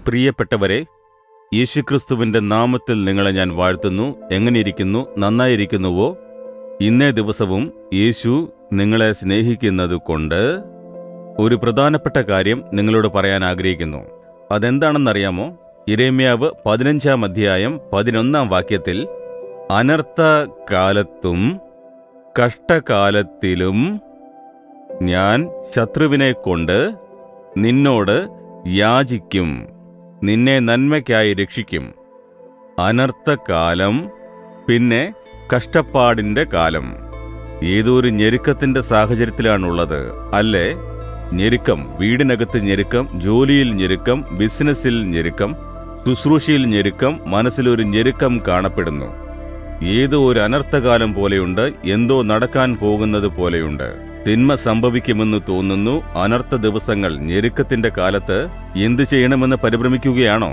പ്രിയപ്പെട്ടവരെ യേശുക്രിസ്തുവിന്റെ നാമത്തിൽ നിങ്ങളെ ഞാൻ വാഴ്ത്തുന്നു എങ്ങനെയിരിക്കുന്നു നന്നായിരിക്കുന്നുവോ ഇന്നേ ദിവസവും യേശു നിങ്ങളെ സ്നേഹിക്കുന്നത് കൊണ്ട് ഒരു പ്രധാനപ്പെട്ട കാര്യം നിങ്ങളോട് പറയാൻ ആഗ്രഹിക്കുന്നു അതെന്താണെന്നറിയാമോ ഇരേമ്യാവ് പതിനഞ്ചാം അധ്യായം പതിനൊന്നാം വാക്യത്തിൽ അനർത്ഥ കാലത്തും കഷ്ടകാലത്തിലും ഞാൻ ശത്രുവിനെ കൊണ്ട് നിന്നോട് യാചിക്കും നിന്നെ നന്മയ്ക്കായി രക്ഷിക്കും അനർത്ഥകാലം പിന്നെ കഷ്ടപ്പാടിന്റെ കാലം ഏതോ ഒരു ഞെരുക്കത്തിന്റെ സാഹചര്യത്തിലാണുള്ളത് അല്ലേ ഞെരുക്കം വീടിനകത്ത് ഞെരുക്കം ജോലിയിൽ ഞെരുക്കം ബിസിനസ്സിൽ ഞെരുക്കം ശുശ്രൂഷയിൽ ഞെരുക്കം മനസ്സിലൊരു ഞെരുക്കം കാണപ്പെടുന്നു ഏതോ ഒരു അനർത്ഥകാലം പോലെയുണ്ട് എന്തോ നടക്കാൻ പോകുന്നത് പോലെയുണ്ട് തിന്മ സംഭവിക്കുമെന്ന് തോന്നുന്നു അനർത്ഥ ദിവസങ്ങൾ ഞെരുക്കത്തിന്റെ കാലത്ത് എന്തു ചെയ്യണമെന്ന് പരിഭ്രമിക്കുകയാണോ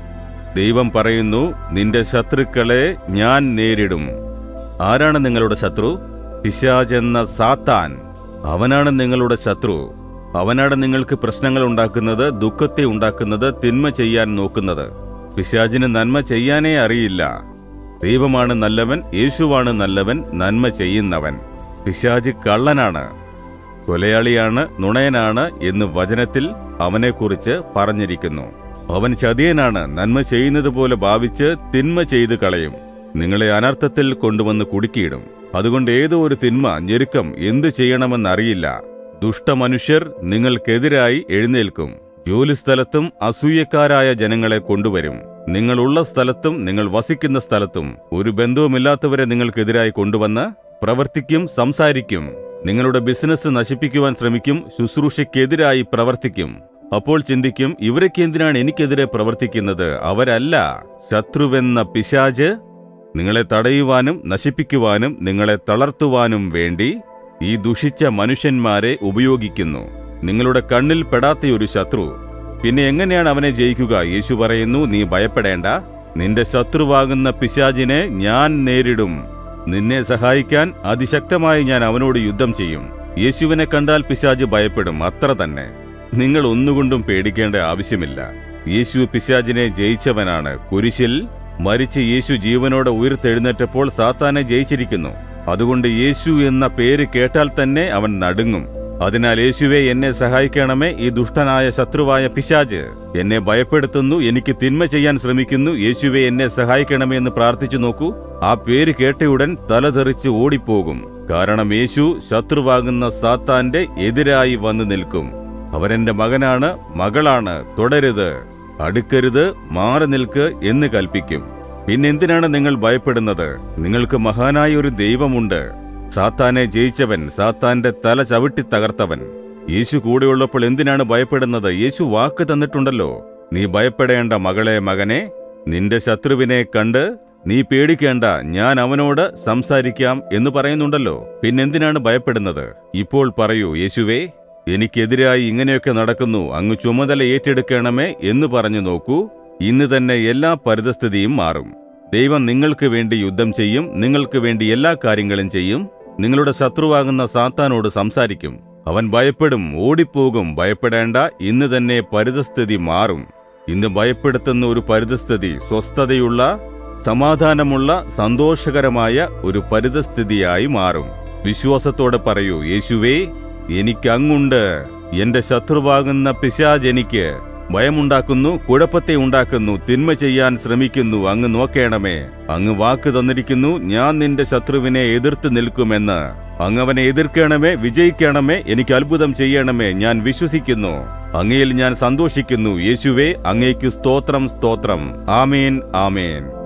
ദൈവം പറയുന്നു നിന്റെ ശത്രുക്കളെ ഞാൻ നേരിടും ആരാണ് നിങ്ങളുടെ ശത്രു പിശാചെന്ന സാത്താൻ അവനാണ് നിങ്ങളുടെ ശത്രു അവനാണ് നിങ്ങൾക്ക് പ്രശ്നങ്ങൾ ഉണ്ടാക്കുന്നത് ദുഃഖത്തെ ഉണ്ടാക്കുന്നത് തിന്മ ചെയ്യാൻ നോക്കുന്നത് പിശാചിന് നന്മ ചെയ്യാനേ അറിയില്ല ദൈവമാണ് നല്ലവൻ യേശുവാണ് നല്ലവൻ നന്മ ചെയ്യുന്നവൻ പിശാച് കള്ളനാണ് കൊലയാളിയാണ് നുണയനാണ് എന്ന് വചനത്തിൽ അവനെക്കുറിച്ച് പറഞ്ഞിരിക്കുന്നു അവൻ ചതിയനാണ് നന്മ ചെയ്യുന്നത് പോലെ ഭാവിച്ച് തിന്മ ചെയ്തു കളയും നിങ്ങളെ അനർത്ഥത്തിൽ കൊണ്ടുവന്ന് കുടുക്കിയിടും അതുകൊണ്ട് ഏതോ ഒരു തിന്മ ഞെരുക്കം എന്തു ചെയ്യണമെന്നറിയില്ല ദുഷ്ടമനുഷ്യർ നിങ്ങൾക്കെതിരായി എഴുന്നേൽക്കും ജോലിസ്ഥലത്തും അസൂയക്കാരായ ജനങ്ങളെ കൊണ്ടുവരും നിങ്ങളുള്ള സ്ഥലത്തും നിങ്ങൾ വസിക്കുന്ന സ്ഥലത്തും ഒരു ബന്ധവുമില്ലാത്തവരെ നിങ്ങൾക്കെതിരായി കൊണ്ടുവന്ന് പ്രവർത്തിക്കും സംസാരിക്കും നിങ്ങളുടെ ബിസിനസ് നശിപ്പിക്കുവാൻ ശ്രമിക്കും ശുശ്രൂഷയ്ക്കെതിരായി പ്രവർത്തിക്കും അപ്പോൾ ചിന്തിക്കും ഇവരൊക്കെ എന്തിനാണ് എനിക്കെതിരെ പ്രവർത്തിക്കുന്നത് അവരല്ല ശത്രുവെന്ന പിശാജ് നിങ്ങളെ തടയുവാനും നശിപ്പിക്കുവാനും നിങ്ങളെ തളർത്തുവാനും വേണ്ടി ഈ ദുഷിച്ച മനുഷ്യന്മാരെ ഉപയോഗിക്കുന്നു നിങ്ങളുടെ കണ്ണിൽ പെടാത്ത ഒരു ശത്രു പിന്നെ എങ്ങനെയാണ് അവനെ ജയിക്കുക യേശു പറയുന്നു നീ ഭയപ്പെടേണ്ട നിന്റെ ശത്രുവാകുന്ന പിശാചിനെ ഞാൻ നേരിടും നിന്നെ സഹായിക്കാൻ അതിശക്തമായി ഞാൻ അവനോട് യുദ്ധം ചെയ്യും യേശുവിനെ കണ്ടാൽ പിശാജ് ഭയപ്പെടും അത്ര തന്നെ നിങ്ങൾ ഒന്നുകൊണ്ടും പേടിക്കേണ്ട ആവശ്യമില്ല യേശു പിശാജിനെ ജയിച്ചവനാണ് കുരിശിൽ മരിച്ച് യേശു ജീവനോടെ ഉയർത്തെഴുന്നേറ്റപ്പോൾ സാത്താനെ ജയിച്ചിരിക്കുന്നു അതുകൊണ്ട് യേശു എന്ന പേര് കേട്ടാൽ തന്നെ അവൻ നടുങ്ങും അതിനാൽ യേശുവെ എന്നെ സഹായിക്കണമേ ഈ ദുഷ്ടനായ ശത്രുവായ പിശാജ് എന്നെ ഭയപ്പെടുത്തുന്നു എനിക്ക് തിന്മ ചെയ്യാൻ ശ്രമിക്കുന്നു യേശുവെ എന്നെ സഹായിക്കണമേ എന്ന് പ്രാർത്ഥിച്ചു നോക്കൂ ആ പേര് കേട്ടയുടൻ തലതെറിച്ച് ഓടിപ്പോകും കാരണം യേശു ശത്രുവാകുന്ന സാത്താന്റെ എതിരായി വന്നു നിൽക്കും അവരെന്റെ മകനാണ് മകളാണ് തുടരുത് അടുക്കരുത് മാറി നിൽക്ക് എന്ന് കൽപ്പിക്കും പിന്നെന്തിനാണ് നിങ്ങൾ ഭയപ്പെടുന്നത് നിങ്ങൾക്ക് മഹാനായ ഒരു ദൈവമുണ്ട് സാത്താനെ ജയിച്ചവൻ സാത്താന്റെ തല ചവിട്ടി തകർത്തവൻ യേശു കൂടെയുള്ളപ്പോൾ എന്തിനാണ് ഭയപ്പെടുന്നത് യേശു വാക്ക് തന്നിട്ടുണ്ടല്ലോ നീ ഭയപ്പെടേണ്ട മകളെ മകനെ നിന്റെ ശത്രുവിനെ കണ്ട് നീ പേടിക്കേണ്ട ഞാൻ അവനോട് സംസാരിക്കാം എന്ന് പറയുന്നുണ്ടല്ലോ പിന്നെന്തിനാണ് ഭയപ്പെടുന്നത് ഇപ്പോൾ പറയൂ യേശുവേ എനിക്കെതിരായി ഇങ്ങനെയൊക്കെ നടക്കുന്നു അങ്ങ് ചുമതല ഏറ്റെടുക്കണമേ എന്ന് പറഞ്ഞു നോക്കൂ ഇന്ന് തന്നെ എല്ലാ പരിതസ്ഥിതിയും മാറും ദൈവം നിങ്ങൾക്ക് വേണ്ടി യുദ്ധം ചെയ്യും നിങ്ങൾക്ക് വേണ്ടി എല്ലാ കാര്യങ്ങളും ചെയ്യും നിങ്ങളുടെ ശത്രുവാകുന്ന സാത്താനോട് സംസാരിക്കും അവൻ ഭയപ്പെടും ഓടിപ്പോകും ഭയപ്പെടേണ്ട ഇന്ന് തന്നെ പരിതസ്ഥിതി മാറും ഇന്ന് ഭയപ്പെടുത്തുന്ന ഒരു പരിതസ്ഥിതി സ്വസ്ഥതയുള്ള സമാധാനമുള്ള സന്തോഷകരമായ ഒരു പരിതസ്ഥിതിയായി മാറും വിശ്വാസത്തോടെ പറയൂ യേശുവേ എനിക്കങ്ങുണ്ട് എന്റെ ശത്രുവാകുന്ന പിശാജ് എനിക്ക് ഭയമുണ്ടാക്കുന്നു കുഴപ്പത്തെ ഉണ്ടാക്കുന്നു തിന്മ ചെയ്യാൻ ശ്രമിക്കുന്നു അങ്ങ് നോക്കേണമേ അങ്ങ് വാക്ക് തന്നിരിക്കുന്നു ഞാൻ നിന്റെ ശത്രുവിനെ എതിർത്ത് നിൽക്കുമെന്ന് അങ്ങ് അവനെ എതിർക്കണമേ വിജയിക്കണമേ എനിക്ക് അത്ഭുതം ചെയ്യണമേ ഞാൻ വിശ്വസിക്കുന്നു അങ്ങയിൽ ഞാൻ സന്തോഷിക്കുന്നു യേശുവേ അങ്ങേക്ക് സ്തോത്രം സ്തോത്രം ആമേൻ ആമേൻ